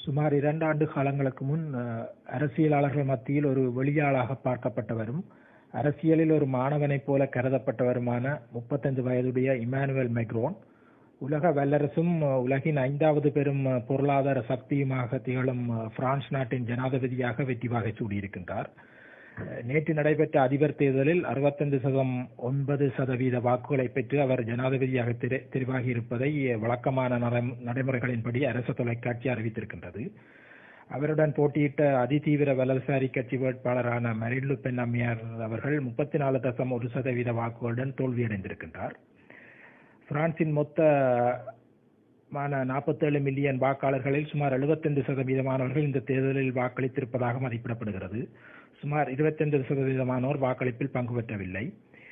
சுமார் இரண்டு ஆண்டு காலங்களுக்கு முன் அஹ், அரசியலாளர்கள் மத்தியில் ஒரு வெளியாளாக பார்க்கப்பட்டவரும் அரசியலில் ஒரு மாணவனைப் போல கருதப்பட்டவருமான முப்பத்தைந்து வயதுடைய இமானுவேல் மெக்ரோன் உலக வல்லரசும் அஹ், உலகின் ஐந்தாவது பெரும் அஹ், பொருளாதார சக்தியுமாக திகழும் அஹ், பிரான்ஸ் நாட்டின் ஜனாதிபதியாக வெற்றி வாகை சூடியிருக்கின்றார் அஹ், நேற்று நடைபெற்ற அதிபர் தேர்தலில் அறுபத்தைந்து சதம் ஒன்பது சதவீத வாக்குகளை பெற்று அவர் ஜனாதிபதியாக தெரி- தெரிவாகி இருப்பதை வழக்கமான நடைமு- நடைமுறைகளின்படி அரசு தொலைக்காட்சி அறிவித்திருக்கின்றது அவருடன் போட்டியிட்ட அதிதீவிர வலதுசாரி கட்சி வேட்பாளரான மரின் பென் அம்மையார் அவர்கள் முப்பத்தி நாலு தசம் ஒரு சதவீத வாக்குகளுடன் தோல்வியடைந்திருக்கின்றார் பிரான்சின் மொத்த மான நாற்பத்தேழு மில்லியன் வாக்காளர்களில் சுமார் 75% சதவீதமானவர்கள் இந்த தேர்தலில் வாக்களித்திருப்பதாக மதிப்பிடப்படுகிறது சுமார் 25% சதவீதமானோர் வாக்களிப்பில் பங்கு பெற்றவில்லை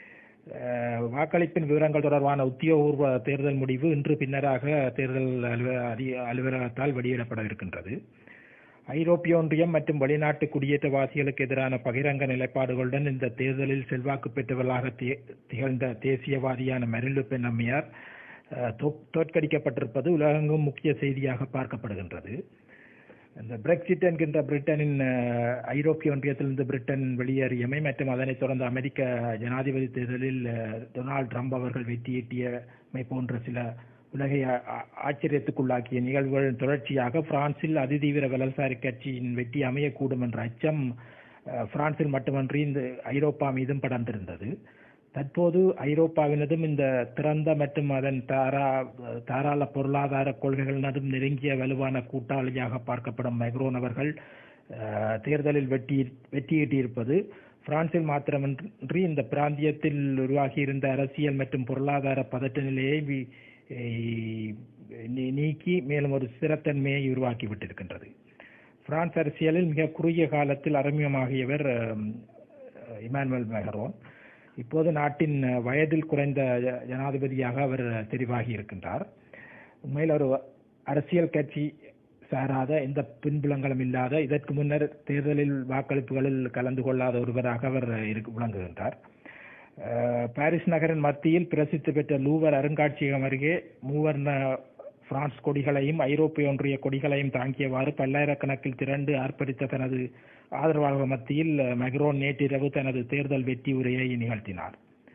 அஹ், வாக்களிப்பின் விவரங்கள் தொடர்பான உத்தியோகபூர்வ தேர்தல் முடிவு இன்று பின்னராக தேர்தல் அலுவ- அதி- அலுவலகத்தால் வெளியிடப்பட இருக்கின்றது ஐரோப்பிய ஒன்றியம் மற்றும் வெளிநாட்டு குடியேற்றவாசிகளுக்கு எதிரான பகிரங்க நிலைப்பாடுகளுடன் இந்த தேர்தலில் செல்வாக்கு பெற்றவர்களாக தே- திகழ்ந்த தேசியவாதியான மெரிலு பென் அம்மையார் அஹ், தோற்- தோற்கடிக்கப்பட்டிருப்பது உலகெங்கும் முக்கிய செய்தியாக பார்க்கப்படுகின்றது இந்த பிரெக்சிட் என்கின்ற பிரிட்டனின் அஹ், ஐரோப்பிய ஒன்றியத்திலிருந்து பிரிட்டன் வெளியேறியமை மற்றும் அதனைத் தொடர்ந்து அமெரிக்க ஜனாதிபதி தேர்தலில் அஹ், டொனால்ட் ட்ரம்ப் அவர்கள் வெற்றியீட்டியமை போன்ற சில உலகை ஆ- ஆ- ஆச்சரியத்துக்குள்ளாக்கிய நிகழ்வுகளின் தொடர்ச்சியாக பிரான்சில் அதிதீவிர வலதுசாரி கட்சியின் வெற்றி அமையக்கூடும் என்ற அச்சம் அஹ், பிரான்சில் மட்டுமன்றி இந்த ஐரோப்பா மீதும் படர்ந்திருந்தது தற்போது ஐரோப்பாவினதும் இந்த திறந்த மற்றும் அதன் தாரா தாராள பொருளாதார கொள்கைகளினதும் நெருங்கிய வலுவான கூட்டாளியாக பார்க்கப்படும் மைக்ரோன் அவர்கள் அஹ், தேர்தலில் வெற்றி வெற்றியீட்டியிருப்பது பிரான்சில் மாத்திரமின்றி இந்த பிராந்தியத்தில் உருவாகியிருந்த அரசியல் மற்றும் பொருளாதார பதட்ட நிலையை வி- ஏய், நீ- நீக்கி மேலும் ஒரு ஸ்திரத்தன்மையை உருவாக்கி விட்டிருக்கின்றது பிரான்ஸ் அரசியலில் மிக குறுகிய காலத்தில் அறிமுகமாகியவர் அஹ், இமானுவேல் மெஹரோன் இப்போது நாட்டின் அஹ், வயதில் குறைந்த ஜ- ஜனாதிபதியாக அவர் தெரிவாகி இருக்கின்றார் உண்மையில் ஒரு அரசியல் கட்சி சாராத எந்த பின்புலங்களும் இல்லாத இதற்கு முன்னர் தேர்தலில் வாக்களிப்புகளில் கலந்து கொள்ளாத ஒருவராக அவர் இருக்கு- விளங்குகின்றார் அஹ், பாரிஸ் நகரின் மத்தியில் பிரசித்தி பெற்ற லூவர் அருங்காட்சியகம் அருகே மூவர்ண பிரான்ஸ் கொடிகளையும் ஐரோப்பிய ஒன்றிய கொடிகளையும் தாங்கியவாறு பல்லாயிரக்கணக்கில் திரண்டு ஆர்ப்பரித்த தனது ஆதரவாளர்கள் மத்தியில் அஹ், மெக்ரோன் நேற்றிரவு தனது தேர்தல் வெற்றி உரையை நிகழ்த்தினார்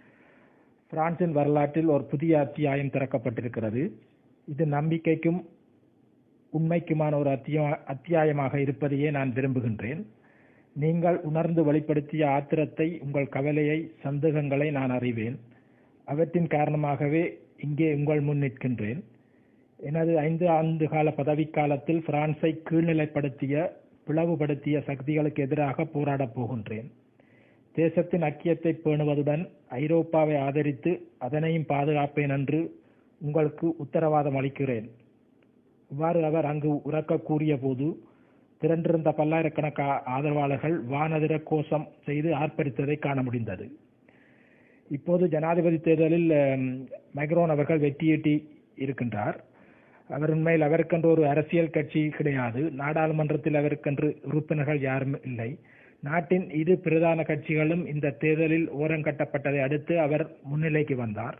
பிரான்சின் வரலாற்றில் ஒரு புதிய அத்தியாயம் திறக்கப்பட்டிருக்கிறது இது நம்பிக்கைக்கும் உண்மைக்குமான ஒரு அத்தியா- அத்தியாயமாக இருப்பதையே நான் விரும்புகின்றேன் நீங்கள் உணர்ந்து வெளிப்படுத்திய ஆத்திரத்தை உங்கள் கவலையை சந்தேகங்களை நான் அறிவேன் அவற்றின் காரணமாகவே இங்கே உங்கள் முன் நிற்கின்றேன் எனது ஐந்து ஆண்டு கால பதவிக்காலத்தில் பிரான்சை கீழ்நிலைப்படுத்திய பிளவுபடுத்திய சக்திகளுக்கு எதிராக போராடப் போகின்றேன் தேசத்தின் ஐக்கியத்தை பேணுவதுடன் ஐரோப்பாவை ஆதரித்து அதனையும் பாதுகாப்பேன் என்று உங்களுக்கு உத்தரவாதம் அளிக்கிறேன் இவ்வாறு அவர் அங்கு உறக்க கூறிய போது திரண்டிருந்த பல்லாயிரக்கணக்க ஆதரவாளர்கள் வானதிர கோஷம் செய்து ஆர்ப்பரித்ததை காண முடிந்தது இப்போது ஜனாதிபதி தேர்தலில் அம், மைக்ரோன் அவர்கள் வெற்றியீட்டி இருக்கின்றார் அவர் உண்மையில் அவருக்கென்று ஒரு அரசியல் கட்சி கிடையாது நாடாளுமன்றத்தில் அவருக்கென்று உறுப்பினர்கள் யாரும் இல்லை நாட்டின் இரு பிரதான கட்சிகளும் இந்த தேர்தலில் ஓரங்கட்டப்பட்டதை அடுத்து அவர் முன்னிலைக்கு வந்தார்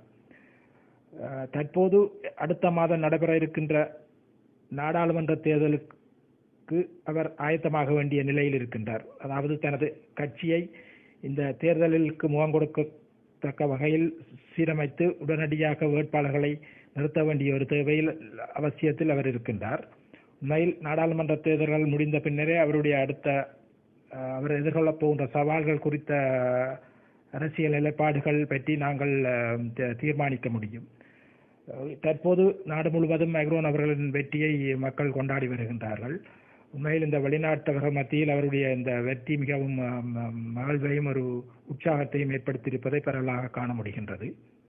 அஹ், தற்போது அடுத்த மாதம் நடைபெற இருக்கின்ற நாடாளுமன்ற தேர்தலுக்கு அவர் ஆயத்தமாக வேண்டிய நிலையில் இருக்கின்றார் அதாவது தனது கட்சியை இந்த தேர்தலுக்கு முகம் கொடுக்கத்தக்க வகையில் சீரமைத்து உடனடியாக வேட்பாளர்களை நிறுத்த வேண்டிய ஒரு தேவையில் அவசியத்தில் அவர் இருக்கின்றார் உண்மையில் நாடாளுமன்ற தேர்தல்கள் முடிந்த பின்னரே அவருடைய அடுத்த அஹ், அவர் எதிர்கொள்ளப் போகின்ற சவால்கள் குறித்த அரசியல் நிலைப்பாடுகள் பற்றி நாங்கள் அஹ், தீ- தீர்மானிக்க முடியும் அஹ் தற்போது நாடு முழுவதும் மைக்ரோன் அவர்களின் வெற்றியை மக்கள் கொண்டாடி வருகின்றார்கள் உண்மையில் இந்த வெளிநாட்டவர்கள் மத்தியில் அவருடைய இந்த வெற்றி மிகவும் அஹ், ம- மகிழ்வையும் ஒரு உற்சாகத்தையும் ஏற்படுத்தியிருப்பதை பரவலாக காண முடிகின்றது